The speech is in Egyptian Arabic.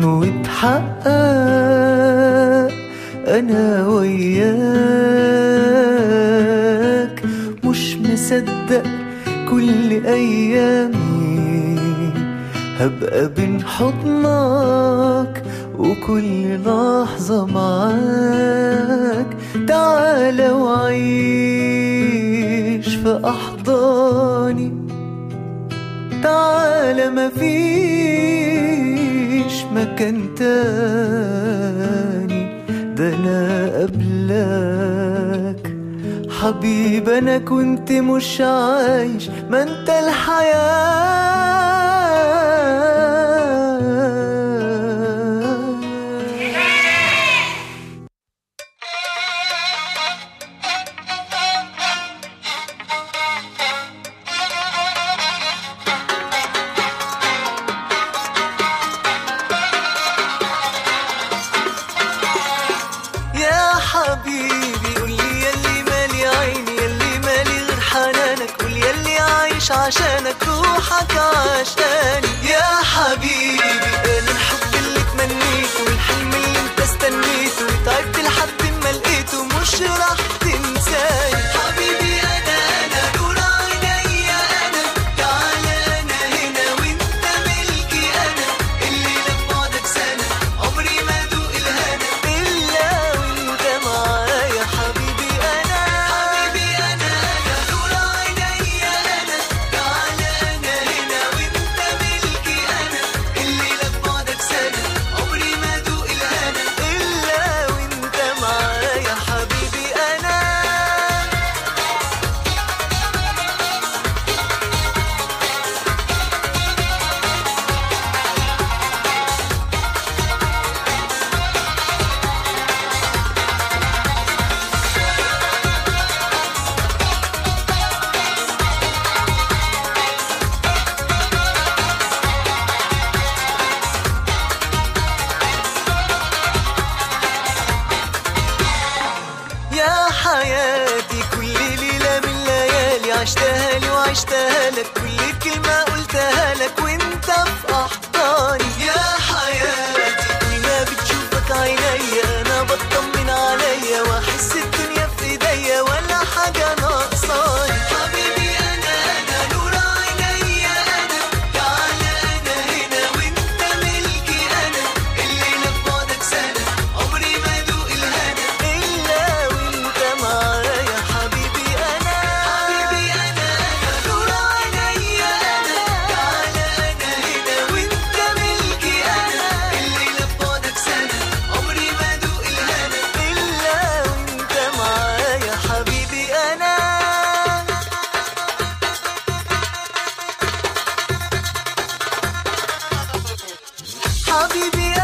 وتحقق انا وياك مش مصدق كل ايامي هبقى بين حضنك وكل لحظة معاك تعالى وعيش في أحضاني تعالى مفيش مكان تاني ده أنا قبلك حبيب أنا كنت مش عايش ما أنت الحياة يا حبيبي قولي يلي مالي عيني يلي مالي غير حنانك قول يلي عايش عشانك روحك عشاني يا حبيبي انا الحب اللي تمنيته والحلم اللي انت استنيته وتعبت لحد ما لقيته مش راح تنساني حبيبي انا انا نور عينيا انا تعالى انا هنا وانت ملكي انا اللي لك بعدك سنه عمري ما ادوق الهنا الا وانت معايا حبيبي انا حبيبي انا انا نور عينيا انا تعالى انا هنا وانت ملكي انا اللي لك بعدك سنه عمري ما ادوق الهنا الا وانت معايا حبيبي انا يا حياتي كل ليلة من ليالي عشتها لي وعشتها لك كل كلمة قلتها لك وانت في أحضاني يا حياتي كل ما بتشوفك عينيا أنا بطمن عليا وأحس الدنيا في إيديا ولا حاجة ناقصاني حبيبي أنا أنا نور عينيا أنا تعالى أنا هنا وانت ملكي أنا اللي لك بعدك سنة عمري ما أدوق الهنا إلا وانت معايا حبيبي أنا حبيبي أنا أنا نور عينيا أنا تعالى أنا هنا وانت ملكي أنا اللي لك بعدك سنة عمري ما أدوق الهنا إلا وانت معايا حبيبي أنا حبيبي